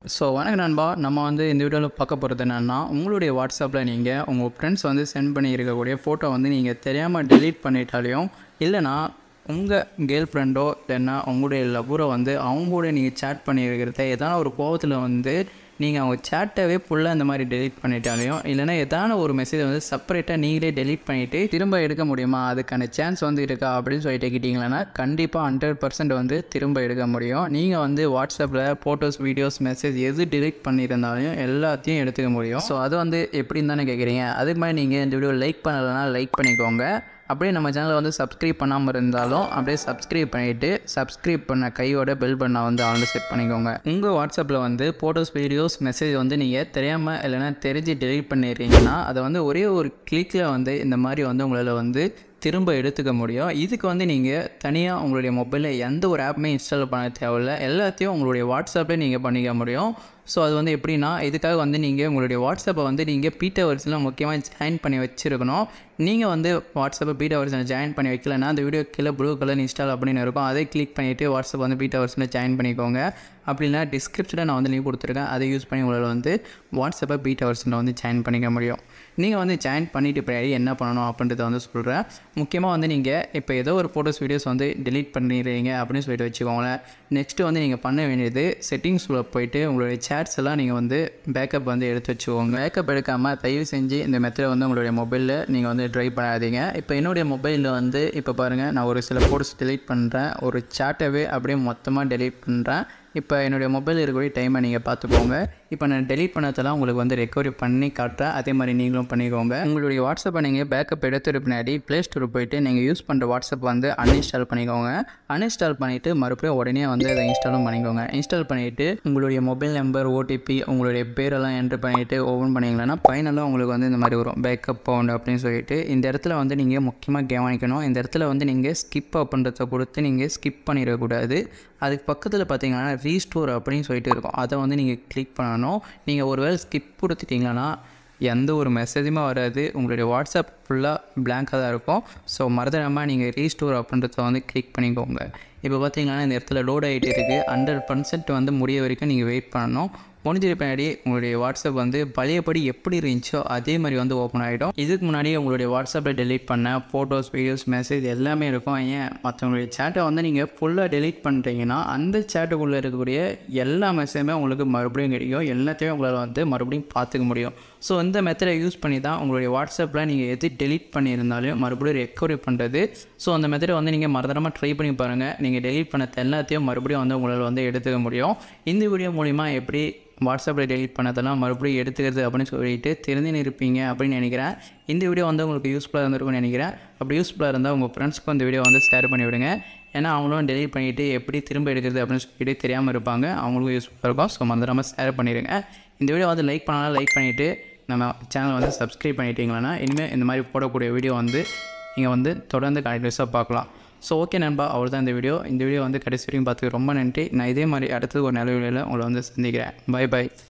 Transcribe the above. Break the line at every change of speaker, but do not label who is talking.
so வணக்கம் நண்பா நம்ம வந்து இந்த வீடியோவில் பார்க்க போகிறது என்னென்னா உங்களுடைய வாட்ஸ்அப்பில் நீங்கள் உங்கள் ஃப்ரெண்ட்ஸ் வந்து சென்ட் பண்ணி இருக்கக்கூடிய ஃபோட்டோ வந்து நீங்கள் தெரியாமல் டெலீட் பண்ணிட்டாலையும் இல்லைனா உங்கள் கேர்ள் ஃப்ரெண்டோ இல்லைன்னா உங்களுடைய லவ்வரை வந்து அவங்க கூட நீங்கள் சேட் பண்ணியிருக்கிறத எதனா ஒரு கோவத்தில் வந்து நீங்கள் அவங்க சேட்டவே ஃபுல்லாக இந்த மாதிரி டெலீட் பண்ணிட்டாலையும் இல்லைனா எதான ஒரு மெசேஜ் வந்து செப்பரேட்டாக நீங்களே டெலீட் பண்ணிவிட்டு திரும்ப எடுக்க முடியுமா அதுக்கான சான்ஸ் வந்து இருக்கா அப்படின்னு சொல்லிட்டு கேட்டிங்களன்னா கண்டிப்பாக ஹண்ட்ரட் பர்சன்ட் வந்து திரும்ப எடுக்க முடியும் நீங்கள் வந்து வாட்ஸ்அப்பில் ஃபோட்டோஸ் வீடியோஸ் மெசேஜ் எது டெலீட் பண்ணியிருந்தாலும் எல்லாத்தையும் எடுத்துக்க முடியும் ஸோ அது வந்து எப்படின்னு தானே கேட்குறீங்க அதுக்கு மாதிரி நீங்கள் இந்த வீடியோ லைக் பண்ணலைன்னா லைக் பண்ணிக்கோங்க அப்படியே நம்ம சேனலை வந்து சப்ஸ்கிரைப் பண்ணாமல் இருந்தாலும் அப்படியே சப்ஸ்கிரைப் பண்ணிவிட்டு சப்ஸ்கிரைப் பண்ண கையோட பெல் பண்ண வந்து ஆன் செட் பண்ணிக்கோங்க உங்கள் வாட்ஸ்அப்பில் வந்து ஃபோட்டோஸ் வீடியோஸ் மெசேஜ் வந்து நீங்கள் தெரியாமல் இல்லைனா தெரிஞ்சு டெலிட் பண்ணிடுறீங்கன்னா அதை வந்து ஒரே ஒரு கிளிக்கில் வந்து இந்த மாதிரி வந்து உங்களால் வந்து திரும்ப எடுத்துக்க முடியும் இதுக்கு வந்து நீங்கள் தனியாக உங்களுடைய மொபைலில் எந்த ஒரு ஆப்புமே இன்ஸ்டால் பண்ண தேவையில்ல எல்லாத்தையும் உங்களுடைய வாட்ஸ்அப்பில் நீங்கள் பண்ணிக்க முடியும் ஸோ அது வந்து எப்படின்னா இதுக்காக வந்து நீங்கள் உங்களுடைய வாட்ஸ்அப்பை வந்து நீங்கள் பீட்டா வரிசையில் முக்கியமாக ஜாயின் பண்ணி வச்சுருக்கணும் நீங்கள் வந்து வாட்ஸ்அப்பை பீட்டா வரிசையில் ஜாயின் பண்ணி வைக்கலன்னா அந்த வீடியோ கீழே ப்ளூ கலர் இன்ஸ்டால் அப்படின்னு இருக்கும் அதை கிளிக் பண்ணிவிட்டு வாட்ஸ்அப் வந்து பீட்டா வரிசையில் ஜாயின் பண்ணிக்கோங்க அப்படின்னா டிஸ்கிரிப்ஷனில் நான் வந்து லிங்க் கொடுத்துருக்கேன் அதை யூஸ் பண்ணி உங்களால் வந்து வாட்ஸ்அப்பை பீட்டா வரிசையில் வந்து ஜாயின் பண்ணிக்க முடியும் நீங்கள் வந்து ஜாயின் பண்ணிட்டு பின்னாடி என்ன பண்ணணும் அப்படின்றத வந்து சொல்கிறேன் முக்கியமாக வந்து நீங்கள் இப்போ ஏதோ ஒரு ஃபோட்டோஸ் வீடியோஸ் வந்து டெலீட் பண்ணிடுறீங்க அப்படின்னு சொல்லிட்டு வச்சுக்கோங்களேன் நெக்ஸ்ட்டு வந்து நீங்கள் பண்ண வேண்டியது செட்டிங்ஸில் போயிட்டு உங்களுடைய சேட்ஸ் எல்லாம் நீங்கள் வந்து பேக்கப் வந்து எடுத்து வச்சுக்கோங்க பேக்கப் எடுக்காமல் தயவு செஞ்சு இந்த மெத்தடை வந்து உங்களுடைய மொபைலில் நீங்கள் வந்து ட்ரை பண்ணாதீங்க இப்போ என்னுடைய மொபைலில் வந்து இப்போ பாருங்கள் நான் ஒரு சில ஃபோட்டோஸ் டெலீட் பண்ணுறேன் ஒரு சேட்டவே அப்படியே மொத்தமாக டெலீட் பண்ணுறேன் இப்போ என்னுடைய மொபைல் இருக்கக்கூடிய டைமை நீங்கள் பார்த்துக்கோங்க இப்போ நான் டெலீட் பண்ணதெல்லாம் உங்களுக்கு வந்து ரெக்கவரி பண்ணி காட்டுறேன் அதே மாதிரி நீங்களும் பண்ணிக்கோங்க உங்களுடைய வாட்ஸ்அப்பை நீங்கள் பேக்கப் எடுத்துட்டு பின்னாடி ப்ளே ஸ்டோர் போயிட்டு நீங்கள் யூஸ் பண்ணுற வாட்ஸ்அப் வந்து அன்இன்ஸ்டால் பண்ணிக்கோங்க அன்இன்ஸ்டால் பண்ணிவிட்டு மறுபடியும் உடனே வந்து அதை இன்ஸ்டாலும் பண்ணிக்கோங்க இன்ஸ்டால் பண்ணிவிட்டு உங்களுடைய மொபைல் நம்பர் ஓடிபி உங்களுடைய பேரெல்லாம் என்ட்ரு பண்ணிவிட்டு ஓப்பன் பண்ணிங்களன்னா ஃபைனலாக உங்களுக்கு வந்து இந்த மாதிரி வரும் பேக்கப் பவுண்ட் அப்படின்னு சொல்லிட்டு இந்த இடத்துல வந்து நீங்கள் முக்கியமாக கவனிக்கணும் இந்த இடத்துல வந்து நீங்கள் ஸ்கிப் அப்படின்றத கொடுத்து நீங்கள் ஸ்கிப் பண்ணிடக்கூடாது அதுக்கு பக்கத்தில் பார்த்தீங்கன்னா ரீஸ்டோர் அப்படின்னு சொல்லிட்டு இருக்கும் அதை வந்து நீங்கள் கிளிக் பண்ணணும் நீங்கள் ஒருவேளை ஸ்கிப் கொடுத்துட்டிங்கன்னா எந்த ஒரு மெசேஜுமே வராது உங்களுடைய வாட்ஸ்அப் ஃபுல்லாக பிளாங்காக தான் இருக்கும் ஸோ மறந்துடாமல் நீங்கள் ரீஸ்டோர் அப்படின்றத வந்து கிளிக் பண்ணிக்கோங்க இப்போ பார்த்தீங்கன்னா இந்த இடத்துல லோட் ஆகிட்டு இருக்குது ஹண்ட்ரட் பர்சன்ட் வந்து முடிய வரைக்கும் நீங்கள் வெயிட் பண்ணணும் முடிஞ்சது பின்னாடி உங்களுடைய வாட்ஸ்அப் வந்து பழையபடி எப்படி இருந்துச்சோ அதே மாதிரி வந்து ஓப்பன் ஆகிடும் இதுக்கு முன்னாடி உங்களுடைய வாட்ஸ்அப்பில் டெலீட் பண்ண ஃபோட்டோஸ் வீடியோஸ் மெசேஜ் எல்லாமே இருக்கும் ஏன் மற்றவங்களுடைய சேட்டை வந்து நீங்கள் ஃபுல்லாக டெலீட் பண்ணுறீங்கன்னா அந்த சேட்டுக்குள்ளே இருக்கக்கூடிய எல்லா மெசேஜுமே உங்களுக்கு மறுபடியும் கிடைக்கும் எல்லாத்தையும் உங்களால் வந்து மறுபடியும் பார்த்துக்க முடியும் ஸோ இந்த மெத்தடை யூஸ் பண்ணி தான் உங்களுடைய வாட்ஸ்அப்பில் நீங்கள் எது டெலீட் பண்ணியிருந்தாலும் மறுபடியும் ரெக்கவரி பண்ணுறது ஸோ அந்த மெத்தடை வந்து நீங்கள் மறந்துடாமல் ட்ரை பண்ணி பாருங்கள் நீங்கள் டெலீட் பண்ண எல்லாத்தையும் மறுபடியும் வந்து உங்களால் வந்து எடுத்துக்க முடியும் இந்த வீடியோ மூலிமா எப்படி வாட்ஸ்அப்பில் டெலிட் பண்ணதெல்லாம் மறுபடியும் எடுத்துக்கிறது அப்படின்னு சொல்லிட்டு தெரிஞ்சு இருப்பீங்க அப்படின்னு நினைக்கிறேன் இந்த வீடியோ வந்து உங்களுக்கு யூஸ்ஃபுல்லாக இருந்திருக்கும்னு நினைக்கிறேன் அப்படி யூஸ்ஃபுல்லாக இருந்தால் உங்கள் ஃப்ரெண்ட்ஸ்க்கும் இந்த வீடியோ வந்து ஷேர் பண்ணி விடுங்க ஏன்னா அவங்களும் டெலிட் பண்ணிவிட்டு எப்படி திரும்ப எடுக்கிறது அப்படின்னு சொல்லிட்டு தெரியாமல் இருப்பாங்க அவங்களுக்கும் யூஸ்ஃபுல்லாக இருக்கும் ஸோ மறந்துடாமல் ஷேர் பண்ணிடுங்க இந்த வீடியோ வந்து லைக் பண்ணாலும் லைக் பண்ணிவிட்டு நம்ம சேனலை வந்து சப்ஸ்கிரைப் பண்ணிட்டீங்களா இனிமேல் இந்த மாதிரி போடக்கூடிய வீடியோ வந்து நீங்கள் வந்து தொடர்ந்து கண்டினியூஸாக பார்க்கலாம் ஸோ ஓகே நண்பா அவர் தான் இந்த வீடியோ இந்த வீடியோ வந்து கடைசி வரைக்கும் பார்த்துக்கு ரொம்ப நன்றி நான் இதே மாதிரி அடுத்தது ஒரு நல்ல வீடியோவில் உங்களை வந்து சந்திக்கிறேன் பை பை